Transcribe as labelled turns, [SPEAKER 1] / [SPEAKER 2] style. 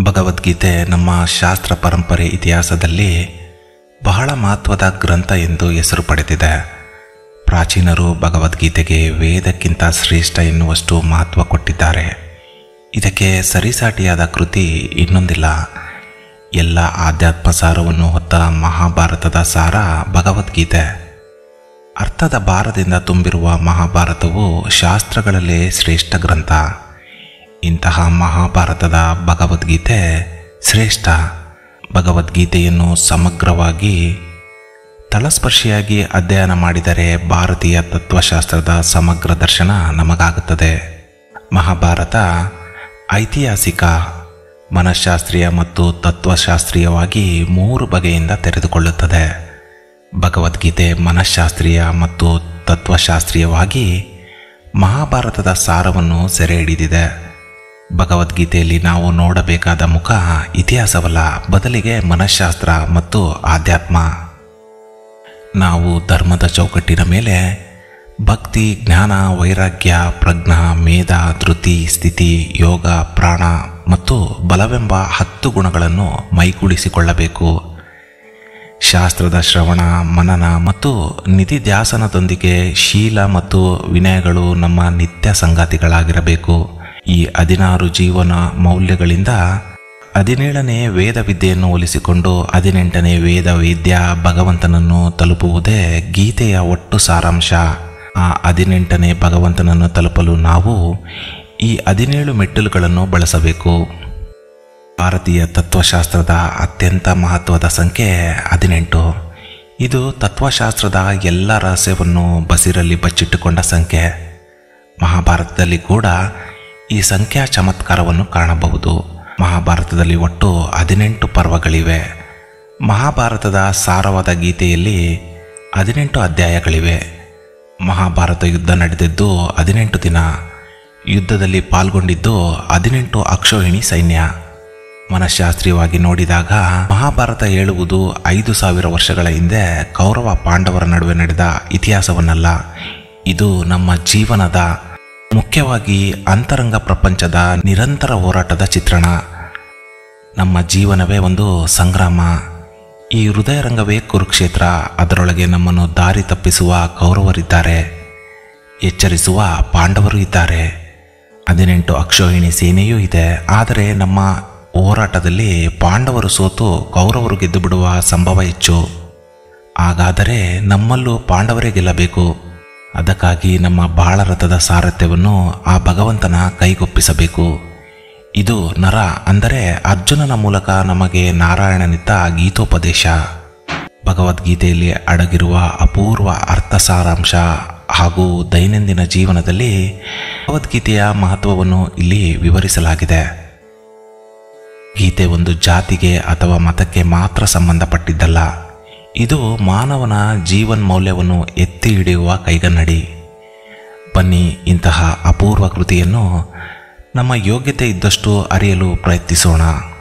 [SPEAKER 1] ಭಗವದ್ಗೀತೆ ನಮ್ಮ ಶಾಸ್ತ್ರ ಪರಂಪರೆ ಇತಿಹಾಸದಲ್ಲಿ ಬಹಳ ಮಹತ್ವದ ಗ್ರಂಥ ಎಂದು ಹೆಸರು ಪಡೆದಿದೆ ಪ್ರಾಚೀನರು ಭಗವದ್ಗೀತೆಗೆ ವೇದಕ್ಕಿಂತ ಶ್ರೇಷ್ಠ ಎನ್ನುವಷ್ಟು ಮಹತ್ವ ಕೊಟ್ಟಿದ್ದಾರೆ ಇದಕ್ಕೆ ಸರಿಸಾಟಿಯಾದ ಕೃತಿ ಇನ್ನೊಂದಿಲ್ಲ ಎಲ್ಲ ಆಧ್ಯಾತ್ಮ ಸಾರವನ್ನು ಹೊತ್ತ ಮಹಾಭಾರತದ ಸಾರ ಭಗವದ್ಗೀತೆ ಅರ್ಥದ ಭಾರದಿಂದ ತುಂಬಿರುವ ಮಹಾಭಾರತವು ಶಾಸ್ತ್ರಗಳಲ್ಲೇ ಶ್ರೇಷ್ಠ ಗ್ರಂಥ ಇಂತಹ ಮಹಾಭಾರತದ ಭಗವದ್ಗೀತೆ ಶ್ರೇಷ್ಠ ಭಗವದ್ಗೀತೆಯನ್ನು ಸಮಗ್ರವಾಗಿ ತಳಸ್ಪರ್ಶಿಯಾಗಿ ಅಧ್ಯಯನ ಮಾಡಿದರೆ ಭಾರತೀಯ ತತ್ವಶಾಸ್ತ್ರದ ಸಮಗ್ರ ದರ್ಶನ ನಮಗಾಗುತ್ತದೆ ಮಹಾಭಾರತ ಐತಿಹಾಸಿಕ ಮನಃಶಾಸ್ತ್ರೀಯ ಮತ್ತು ತತ್ವಶಾಸ್ತ್ರೀಯವಾಗಿ ಮೂರು ಬಗೆಯಿಂದ ತೆರೆದುಕೊಳ್ಳುತ್ತದೆ ಭಗವದ್ಗೀತೆ ಮನಃಶಾಸ್ತ್ರೀಯ ಮತ್ತು ತತ್ವಶಾಸ್ತ್ರೀಯವಾಗಿ ಮಹಾಭಾರತದ ಸಾರವನ್ನು ಸೆರೆ ಹಿಡಿದಿದೆ ಭಗವದ್ಗೀತೆಯಲ್ಲಿ ನಾವು ನೋಡಬೇಕಾದ ಮುಖ ಇತಿಹಾಸವಲ್ಲ ಬದಲಿಗೆ ಮನಃಶಾಸ್ತ್ರ ಮತ್ತು ಆಧ್ಯಾತ್ಮ ನಾವು ಧರ್ಮದ ಚೌಕಟ್ಟಿನ ಮೇಲೆ ಭಕ್ತಿ ಜ್ಞಾನ ವೈರಾಗ್ಯ ಪ್ರಜ್ಞಾ ಮೇಧ ಧೃತಿ ಸ್ಥಿತಿ ಯೋಗ ಪ್ರಾಣ ಮತ್ತು ಬಲವೆಂಬ ಹತ್ತು ಗುಣಗಳನ್ನು ಮೈಗೂಡಿಸಿಕೊಳ್ಳಬೇಕು ಶಾಸ್ತ್ರದ ಶ್ರವಣ ಮನನ ಮತ್ತು ನಿಧಿಧ್ಯಾಸನದೊಂದಿಗೆ ಶೀಲ ಮತ್ತು ವಿನಯಗಳು ನಮ್ಮ ನಿತ್ಯ ಸಂಗಾತಿಗಳಾಗಿರಬೇಕು ಈ ಹದಿನಾರು ಜೀವನ ಮೌಲ್ಯಗಳಿಂದ ಹದಿನೇಳನೇ ವೇದ ವಿದ್ಯೆಯನ್ನು ಹೋಲಿಸಿಕೊಂಡು ಹದಿನೆಂಟನೇ ವೇದ ವೇದ್ಯ ಭಗವಂತನನ್ನು ತಲುಪುವುದೇ ಗೀತೆಯ ಒಟ್ಟು ಸಾರಾಂಶ ಆ ಹದಿನೆಂಟನೇ ಭಗವಂತನನ್ನು ತಲುಪಲು ನಾವು ಈ ಹದಿನೇಳು ಮೆಟ್ಟಿಲುಗಳನ್ನು ಬಳಸಬೇಕು ಭಾರತೀಯ ತತ್ವಶಾಸ್ತ್ರದ ಅತ್ಯಂತ ಮಹತ್ವದ ಸಂಖ್ಯೆ ಹದಿನೆಂಟು ಇದು ತತ್ವಶಾಸ್ತ್ರದ ಎಲ್ಲ ರಹಸ್ಯವನ್ನು ಬಸಿರಲ್ಲಿ ಬಚ್ಚಿಟ್ಟುಕೊಂಡ ಸಂಖ್ಯೆ ಮಹಾಭಾರತದಲ್ಲಿ ಕೂಡ ಈ ಸಂಖ್ಯಾ ಚಮತ್ಕಾರವನ್ನು ಕಾಣಬಹುದು ಮಹಾಭಾರತದಲ್ಲಿ ಒಟ್ಟು ಹದಿನೆಂಟು ಪರ್ವಗಳಿವೆ ಮಹಾಭಾರತದ ಸಾರವಾದ ಗೀತೆಯಲ್ಲಿ ಹದಿನೆಂಟು ಅಧ್ಯಾಯಗಳಿವೆ ಮಹಾಭಾರತ ಯುದ್ಧ ನಡೆದಿದ್ದು ಹದಿನೆಂಟು ದಿನ ಯುದ್ಧದಲ್ಲಿ ಪಾಲ್ಗೊಂಡಿದ್ದು ಹದಿನೆಂಟು ಅಕ್ಷೋಹಿಣಿ ಸೈನ್ಯ ಮನಃಶಾಸ್ತ್ರೀಯವಾಗಿ ನೋಡಿದಾಗ ಮಹಾಭಾರತ ಹೇಳುವುದು ಐದು ಸಾವಿರ ವರ್ಷಗಳ ಹಿಂದೆ ಕೌರವ ಪಾಂಡವರ ನಡುವೆ ನಡೆದ ಇತಿಹಾಸವನ್ನಲ್ಲ ಇದು ನಮ್ಮ ಜೀವನದ ಮುಖ್ಯವಾಗಿ ಅಂತರಂಗ ಪ್ರಪಂಚದ ನಿರಂತರ ಹೋರಾಟದ ಚಿತ್ರಣ ನಮ್ಮ ಜೀವನವೇ ಒಂದು ಸಂಗ್ರಾಮ ಈ ಹೃದಯ ರಂಗವೇ ಕುರುಕ್ಷೇತ್ರ ಅದರೊಳಗೆ ನಮ್ಮನ್ನು ದಾರಿ ತಪ್ಪಿಸುವ ಕೌರವರಿದ್ದಾರೆ ಎಚ್ಚರಿಸುವ ಪಾಂಡವರು ಇದ್ದಾರೆ ಹದಿನೆಂಟು ಅಕ್ಷೋಹಿಣಿ ಸೇನೆಯೂ ಇದೆ ಆದರೆ ನಮ್ಮ ಹೋರಾಟದಲ್ಲಿ ಪಾಂಡವರು ಸೋತು ಕೌರವರು ಗೆದ್ದು ಬಿಡುವ ಸಂಭವ ಹೆಚ್ಚು ಹಾಗಾದರೆ ನಮ್ಮಲ್ಲೂ ಪಾಂಡವರೇ ಗೆಲ್ಲಬೇಕು ಅದಕ್ಕಾಗಿ ನಮ್ಮ ಬಾಳರಥದ ಸಾರಥ್ಯವನ್ನು ಆ ಭಗವಂತನ ಕೈಗೊಪ್ಪಿಸಬೇಕು ಇದು ನರ ಅಂದರೆ ಅರ್ಜುನನ ಮೂಲಕ ನಮಗೆ ನಾರಾಯಣನಿದ್ದ ಗೀತೋಪದೇಶ ಭಗವದ್ಗೀತೆಯಲ್ಲಿ ಅಡಗಿರುವ ಅಪೂರ್ವ ಅರ್ಥ ಸಾರಾಂಶ ಹಾಗೂ ದೈನಂದಿನ ಜೀವನದಲ್ಲಿ ಭಗವದ್ಗೀತೆಯ ಮಹತ್ವವನ್ನು ಇಲ್ಲಿ ವಿವರಿಸಲಾಗಿದೆ ಗೀತೆ ಒಂದು ಜಾತಿಗೆ ಅಥವಾ ಮತಕ್ಕೆ ಮಾತ್ರ ಸಂಬಂಧಪಟ್ಟಿದ್ದಲ್ಲ ಇದು ಮಾನವನ ಜೀವನ್ ಮೌಲ್ಯವನ್ನು ಎತ್ತಿ ಹಿಡಿಯುವ ಕೈಗನ್ನಡಿ ಬನ್ನಿ ಇಂತಹ ಅಪೂರ್ವ ಕೃತಿಯನ್ನು ನಮ್ಮ ಯೋಗ್ಯತೆ ಇದ್ದಷ್ಟು ಅರಿಯಲು ಪ್ರಯತ್ನಿಸೋಣ